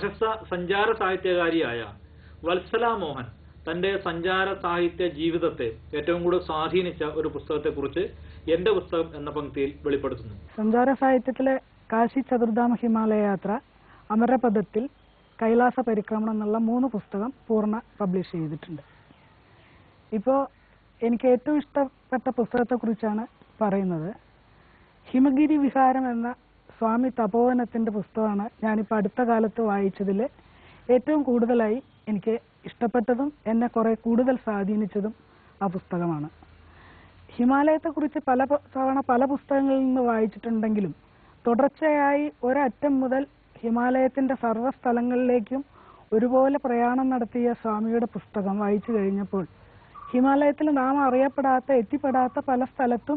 പ്രശസ്ത സഞ്ചാര സാഹിത്യകാരിയായ വത്സല മോഹൻ തന്റെ സഞ്ചാര സാഹിത്യ ജീവിതത്തെ ഏറ്റവും കൂടുതൽ സ്വാധീനിച്ച ഒരു പുസ്തകത്തെക്കുറിച്ച് എന്റെ പുസ്തകം എന്ന പങ്ക്തിയിൽ വെളിപ്പെടുത്തുന്നു സഞ്ചാര സാഹിത്യത്തിലെ കാശി ചതുർധാമ ഹിമാലയ യാത്ര അമരപദത്തിൽ കൈലാസ പരിക്രമണം എന്നുള്ള മൂന്ന് പുസ്തകം പൂർണ്ണ പബ്ലിഷ് ചെയ്തിട്ടുണ്ട് ഇപ്പോൾ എനിക്ക് ഏറ്റവും ഇഷ്ടപ്പെട്ട പുസ്തകത്തെക്കുറിച്ചാണ് പറയുന്നത് ഹിമഗിരി വിഹാരം എന്ന സ്വാമി തപോവനത്തിന്റെ പുസ്തകമാണ് ഞാനിപ്പോൾ അടുത്ത കാലത്ത് വായിച്ചതിൽ ഏറ്റവും കൂടുതലായി എനിക്ക് ഇഷ്ടപ്പെട്ടതും എന്നെ കുറെ കൂടുതൽ സ്വാധീനിച്ചതും ആ പുസ്തകമാണ് ഹിമാലയത്തെക്കുറിച്ച് പല പ- തവണ പല പുസ്തകങ്ങളിൽ നിന്ന് വായിച്ചിട്ടുണ്ടെങ്കിലും തുടർച്ചയായി ഒരറ്റം മുതൽ ഹിമാലയത്തിന്റെ സർവ്വ സ്ഥലങ്ങളിലേക്കും ഒരുപോലെ പ്രയാണം നടത്തിയ സ്വാമിയുടെ പുസ്തകം വായിച്ചു കഴിഞ്ഞപ്പോൾ ഹിമാലയത്തിൽ നാം അറിയപ്പെടാത്ത എത്തിപ്പെടാത്ത പല സ്ഥലത്തും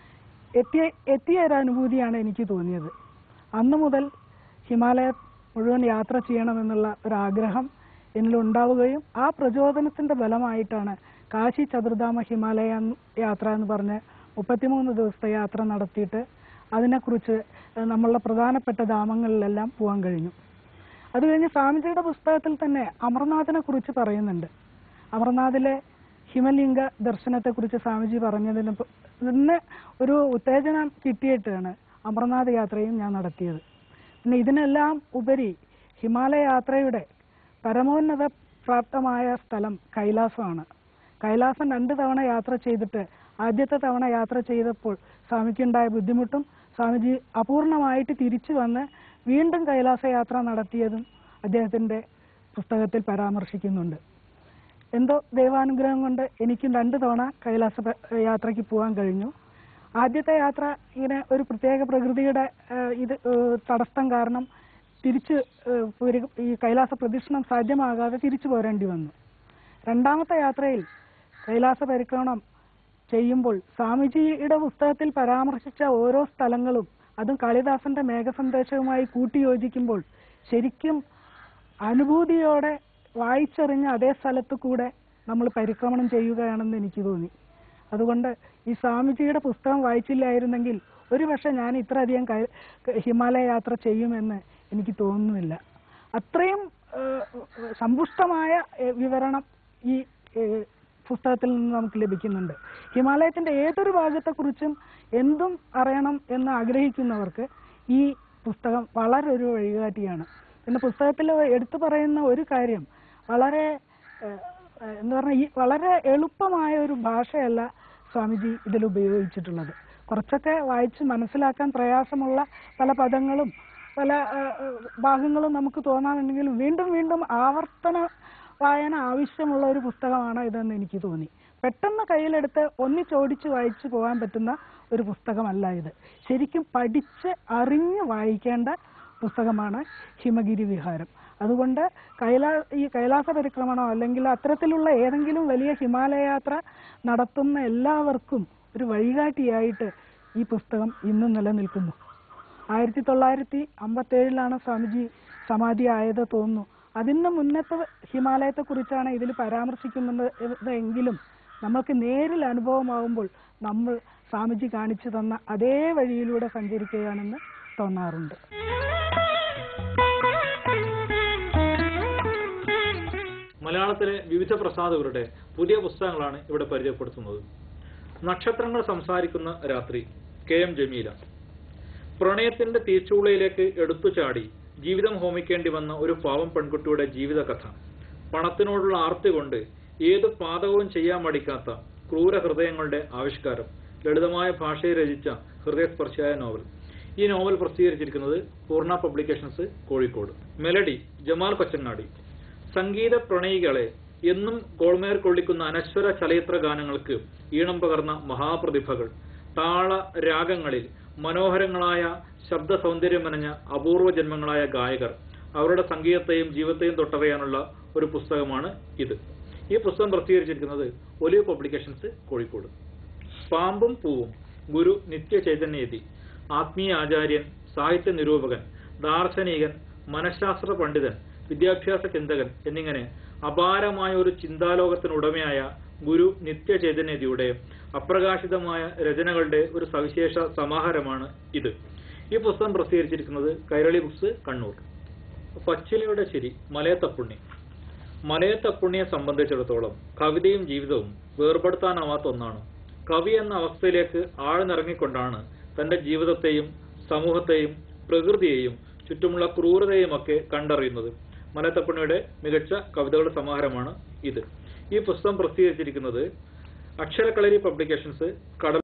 എത്തിയ എത്തിയ ഒരു അനുഭൂതിയാണ് എനിക്ക് തോന്നിയത് അന്നു മുതൽ ഹിമാലയ മുഴുവൻ യാത്ര ചെയ്യണമെന്നുള്ള ഒരു ആഗ്രഹം എന്നിലുണ്ടാവുകയും ആ പ്രചോദനത്തിന്റെ ഫലമായിട്ടാണ് കാശി ചതുർധാമ ഹിമാലയ യാത്ര എന്ന് പറഞ്ഞ് മുപ്പത്തിമൂന്ന് ദിവസത്തെ യാത്ര നടത്തിയിട്ട് അതിനെക്കുറിച്ച് ഏഹ്, നമ്മളുടെ പ്രധാനപ്പെട്ട ധാമങ്ങളിലെല്ലാം പോകാൻ കഴിഞ്ഞു അത് കഴിഞ്ഞ് സ്വാമിജിയുടെ പുസ്തകത്തിൽ തന്നെ അമർനാഥിനെ കുറിച്ച് പറയുന്നുണ്ട് അമർനാഥിലെ ഹിമലിംഗ ദർശനത്തെക്കുറിച്ച് സ്വാമിജി പറഞ്ഞതിന് പ- ഇതിന് ഒരു ഉത്തേജനം കിട്ടിയിട്ടാണ് അമർനാഥ് യാത്രയും ഞാൻ നടത്തിയത് പിന്നെ ഇതിനെല്ലാം ഉപരി ഹിമാലയ യാത്രയുടെ പരമോന്നത പ്രാപ്തമായ സ്ഥലം കൈലാസമാണ് കൈലാസം രണ്ട് തവണ യാത്ര ചെയ്തിട്ട് ആദ്യത്തെ തവണ യാത്ര ചെയ്തപ്പോൾ സ്വാമിക്കുണ്ടായ ബുദ്ധിമുട്ടും സ്വാമിജി അപൂർണമായിട്ട് തിരിച്ചു വന്ന് വീണ്ടും കൈലാസ യാത്ര നടത്തിയതും അദ്ദേഹത്തിന്റെ പുസ്തകത്തിൽ പരാമർശിക്കുന്നുണ്ട് എന്തോ ദൈവാനുഗ്രഹം കൊണ്ട് എനിക്കും രണ്ട് തവണ കൈലാസ പ- യാത്രയ്ക്ക് പോകാൻ കഴിഞ്ഞു ആദ്യത്തെ യാത്ര ഇങ്ങനെ ഒരു പ്രത്യേക പ്രകൃതിയുടെ ഏഹ്, ഇത് ഏഹ്, തടസ്സം കാരണം തിരിച്ച് ഏഹ്, പുരി- ഈ കൈലാസ പ്രദക്ഷിണം സാധ്യമാകാതെ തിരിച്ചു പോരേണ്ടി വന്നു രണ്ടാമത്തെ യാത്രയിൽ കൈലാസ പരിക്രമണം ചെയ്യുമ്പോൾ സ്വാമിജിയുടെ പുസ്തകത്തിൽ പരാമർശിച്ച ഓരോ സ്ഥലങ്ങളും അതും കാളിദാസന്റെ മേഘസന്ദേശവുമായി കൂട്ടിയോജിക്കുമ്പോൾ ശരിക്കും അനുഭൂതിയോടെ വായിച്ചറിഞ്ഞ അതേ സ്ഥലത്ത് കൂടെ നമ്മൾ പരിക്രമണം ചെയ്യുകയാണെന്ന് എനിക്ക് തോന്നി അതുകൊണ്ട് ഈ സ്വാമിജിയുടെ പുസ്തകം വായിച്ചില്ലായിരുന്നെങ്കിൽ ഒരു പക്ഷെ ഞാൻ ഇത്രയധികം കൈ- ഹിമാലയ യാത്ര ചെയ്യുമെന്ന് എനിക്ക് തോന്നുന്നില്ല അത്രയും ഏഹ്, സമ്പുഷ്ടമായ ഏഹ്, വിവരണം ഈ ഏഹ്, പുസ്തകത്തിൽ നിന്ന് നമുക്ക് ലഭിക്കുന്നുണ്ട് ഹിമാലയത്തിന്റെ ഏതൊരു ഭാഗത്തെക്കുറിച്ചും എന്തും അറിയണം എന്ന് ആഗ്രഹിക്കുന്നവർക്ക് ഈ പുസ്തകം വളരെ ഒരു വഴികാട്ടിയാണ് പിന്നെ പുസ്തകത്തിൽ എടുത്തു പറയുന്ന ഒരു കാര്യം വളരെ ഏഹ്, ഏഹ്, എന്ന് പറഞ്ഞാൽ ഈ വളരെ എളുപ്പമായ ഒരു ഭാഷയല്ല സ്വാമിജി ഇതിൽ ഉപയോഗിച്ചിട്ടുള്ളത് കുറച്ചൊക്കെ വായിച്ച് മനസ്സിലാക്കാൻ പ്രയാസമുള്ള പല പദങ്ങളും പല ഏഹ്, ഏഹ്, ഭാഗങ്ങളും നമുക്ക് തോന്നാറുണ്ടെങ്കിലും വീണ്ടും വീണ്ടും ആവർത്തന വായന ആവശ്യമുള്ള ഒരു പുസ്തകമാണ് ഇതെന്ന് എനിക്ക് തോന്നി പെട്ടെന്ന് കയ്യിലെടുത്ത് ഒന്നിച്ചോടിച്ച് വായിച്ചു പോകാൻ പറ്റുന്ന ഒരു പുസ്തകമല്ല ഇത് ശരിക്കും പഠിച്ച് അറിഞ്ഞ് വായിക്കേണ്ട പുസ്തകമാണ് ഹിമഗിരി വിഹാരം അതുകൊണ്ട് കൈലാ ഈ കൈലാസ പരിക്രമണോ അല്ലെങ്കിൽ അത്തരത്തിലുള്ള ഏതെങ്കിലും വലിയ ഹിമാലയ യാത്ര നടത്തുന്ന എല്ലാവർക്കും ഒരു വഴികാട്ടിയായിട്ട് ഈ പുസ്തകം ഇന്നും നിലനിൽക്കുന്നു ആയിരത്തി തൊള്ളായിരത്തി അമ്പത്തി ഏഴിലാണ് സ്വാമിജി സമാധി ആയത് തോന്നുന്നു അതിന് മുന്നത്തെ ഹിമാലയത്തെ കുറിച്ചാണ് ഇതിൽ പരാമർശിക്കുന്നത് എങ്കിലും നമ്മൾക്ക് നേരിൽ അനുഭവമാകുമ്പോൾ നമ്മൾ സ്വാമിജി കാണിച്ചു തന്ന അതേ വഴിയിലൂടെ സഞ്ചരിക്കുകയാണെന്ന് തോന്നാറുണ്ട് മലയാളത്തിലെ വിവിധ പ്രസാധകരുടെ പുതിയ പുസ്തകങ്ങളാണ് ഇവിടെ പരിചയപ്പെടുത്തുന്നത് നക്ഷത്രങ്ങൾ സംസാരിക്കുന്ന രാത്രി കെ എം ജമീല പ്രണയത്തിന്റെ തീച്ചൂളയിലേക്ക് എടുത്തു ചാടി ജീവിതം ഹോമിക്കേണ്ടി വന്ന ഒരു പാവം പെൺകുട്ടിയുടെ ജീവിതകഥ പണത്തിനോടുള്ള ആർത്തി കൊണ്ട് ഏത് പാതകവും ചെയ്യാൻ മടിക്കാത്ത ക്രൂര ഹൃദയങ്ങളുടെ ആവിഷ്കാരം ലളിതമായ ഭാഷയിൽ രചിച്ച ഹൃദയസ്പർശിയായ നോവൽ ഈ നോവൽ പ്രസിദ്ധീകരിച്ചിരിക്കുന്നത് പൂർണ്ണ പബ്ലിക്കേഷൻസ് കോഴിക്കോട് മെലഡി ജമാൽ കൊച്ചങ്ങാടി സംഗീത പ്രണയികളെ എന്നും കോൾമേർ കൊള്ളിക്കുന്ന അനശ്വര ചലച്ചിത്ര ഗാനങ്ങൾക്ക് ഈണം പകർന്ന മഹാപ്രതിഭകൾ താള രാഗങ്ങളിൽ മനോഹരങ്ങളായ ശബ്ദ സൗന്ദര്യം മെനഞ്ഞ അപൂർവ ജന്മങ്ങളായ ഗായകർ അവരുടെ സംഗീതത്തെയും ജീവിതത്തെയും തൊട്ടറിയാനുള്ള ഒരു പുസ്തകമാണ് ഇത് ഈ പുസ്തകം പ്രസിദ്ധീകരിച്ചിരിക്കുന്നത് ഒലിവ് പബ്ലിക്കേഷൻസ് കോഴിക്കോട് പാമ്പും പൂവും ഗുരു നിത്യ ചൈതന്യതി ആത്മീയ ആചാര്യൻ സാഹിത്യ നിരൂപകൻ ദാർശനികൻ മനഃശാസ്ത്ര പണ്ഡിതൻ വിദ്യാഭ്യാസ ചിന്തകൻ എന്നിങ്ങനെ അപാരമായ ഒരു ചിന്താലോകത്തിനുടമയായ ഗുരു നിത്യ ചൈതന്യതിയുടെ അപ്രകാശിതമായ രചനകളുടെ ഒരു സവിശേഷ സമാഹാരമാണ് ഇത് ഈ പുസ്തകം പ്രസിദ്ധീകരിച്ചിരിക്കുന്നത് കൈരളി ബുക്സ് കണ്ണൂർ പച്ചിലയുടെ ചിരി മലയത്തപ്പുണ്ണി മലയത്തപ്പുണ്ണിയെ സംബന്ധിച്ചിടത്തോളം കവിതയും ജീവിതവും വേർപെടുത്താനാവാത്ത ഒന്നാണ് കവി എന്ന അവസ്ഥയിലേക്ക് ആഴ്ന്നിറങ്ങിക്കൊണ്ടാണ് തന്റെ ജീവിതത്തെയും സമൂഹത്തെയും പ്രകൃതിയെയും ചുറ്റുമുള്ള ക്രൂരതയുമൊക്കെ കണ്ടറിയുന്നത് മലയത്തപ്പുണ്ണിയുടെ മികച്ച കവിതകളുടെ സമാഹാരമാണ് ഇത് ഈ പുസ്തകം പ്രസിദ്ധീകരിച്ചിരിക്കുന്നത് അക്ഷരക്കളരി പബ്ലിക്കേഷൻസ് കടൽ